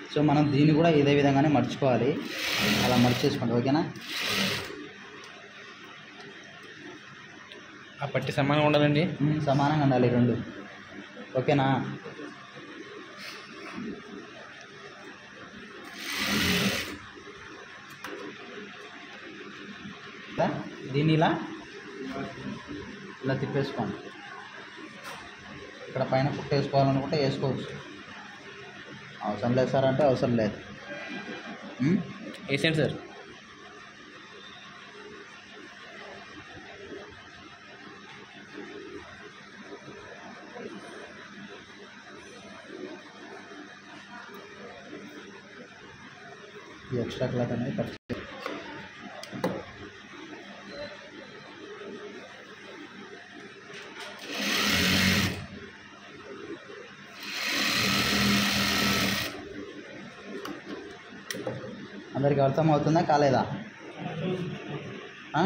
So మనం దీన్ని కూడా ఇదే విధంగానే మర్చుకోవాలి అలా మర్చేసుకోండి ఓకేనా ఆ పట్టి సమానంగా ఉండాలండి ఉమ్, సమానంగా ఉండాలి ఈ రెండు ఓకేనా ఇలా, దీన్ని ఇలా ఇలా తిప్పేసుకోండి ఇక్కడ పైన పుట్ట వేసుకోవాలనుకుంటే వేసుకోవచ్చు అవసరం లేదు సార్ అంటే అవసరం లేదు ఉమ్, వేసేయండి సార్ ఈ ఎక్స్ట్రా క్లాత్ అనేది కట్ చేయాలి. అందరికి అర్థం అవుతుందా కాలేదా ఆ?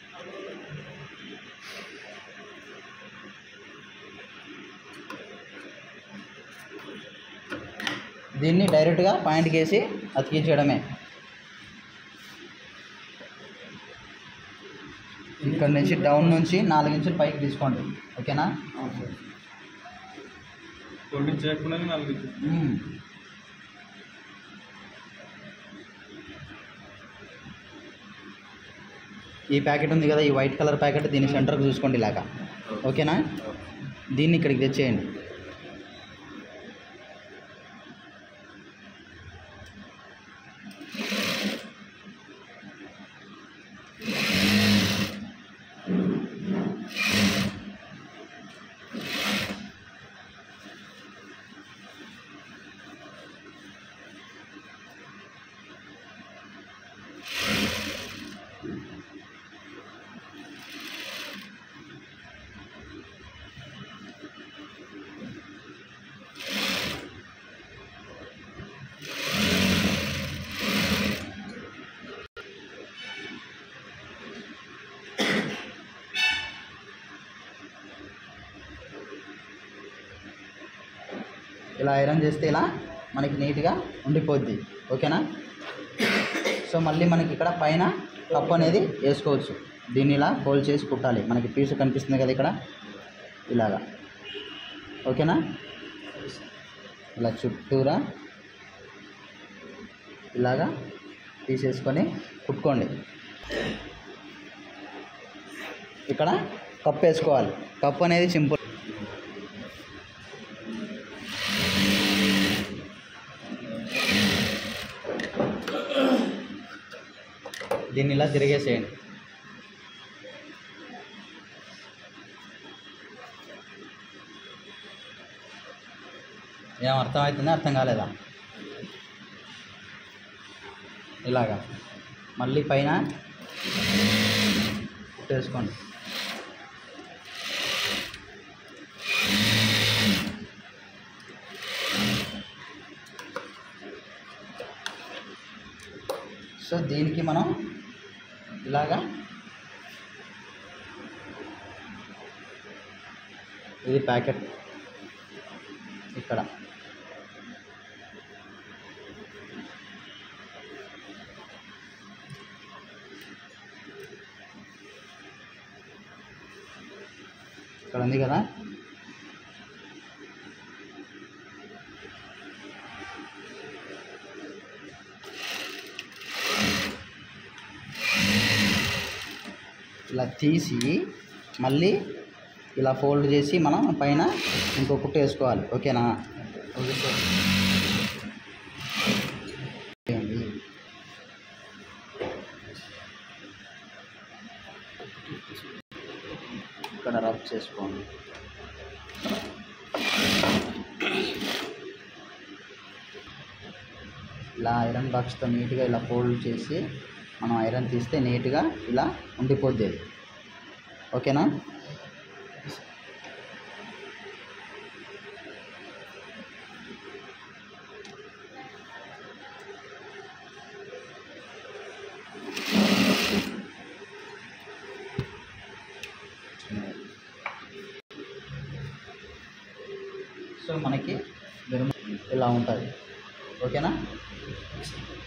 దీన్ని డైరెక్ట్గా పాయింట్కి వేసి అతికించడమే ఇక్కడ నుంచి డౌన్ నుంచి నాలుగు ఇంచులు పైకి తీసుకోండి ఓకేనా ఫోల్డింగ్ చేయకుండా నాలుగు మ్మ్. ఈ ప్యాకెట్ ఉంది కదా ఈ వైట్ కలర్ ప్యాకెట్ దీని సెంటర్కి చూసుకోండి ఇలాగా ఓకేనా దీన్ని ఇక్కడికి తెచ్చేయండి ఇలా ఐరన్ చేస్తే ఇలా మనకి నీట్గా ఉండిపోద్ది ఓకేనా సో మళ్ళీ మనకి ఇక్కడ పైన కప్పు అనేది వేసుకోవచ్చు దీన్ని ఇలా ఫోల్డ్ చేసి కుట్టాలి మనకి పీసు కనిపిస్తుంది కదా ఇక్కడ ఇలాగా ఓకేనా ఇలా చుట్టూరా ఇలాగా తీసేసుకొని కుట్టుకోండి ఇక్కడ కప్పు వేసుకోవాలి కప్పు అనేది సింపుల్ దీన్ని ఇలా తిరిగేసేయండి ఏం అర్థం అవుతుందా అర్థం కాలేదా ఇలాగా మళ్ళీ పైన కుట్టేసుకోండి సో దీనికి మనం ఇలాగా ఇది ప్యాకెట్ ఇక్కడ ఇక్కడ ఉంది కదా ఇలా తీసి మళ్ళీ ఇలా ఫోల్డ్ చేసి మనం పైన ఇంకో కుట్టు వేసుకోవాలి ఓకేనా ఓకే సార్ చేయండి. ఇక్కడ రబ్ చేసుకోండి ఇలా ఐరన్ బాక్స్తో నీట్గా ఇలా ఫోల్డ్ చేసి మనం ఐరన్ తీస్తే నీట్గా ఇలా ఉండిపోద్ది అది. ఓకేనా సో మనకి మిరుమ ఇలా ఉంటుంది ఓకేనా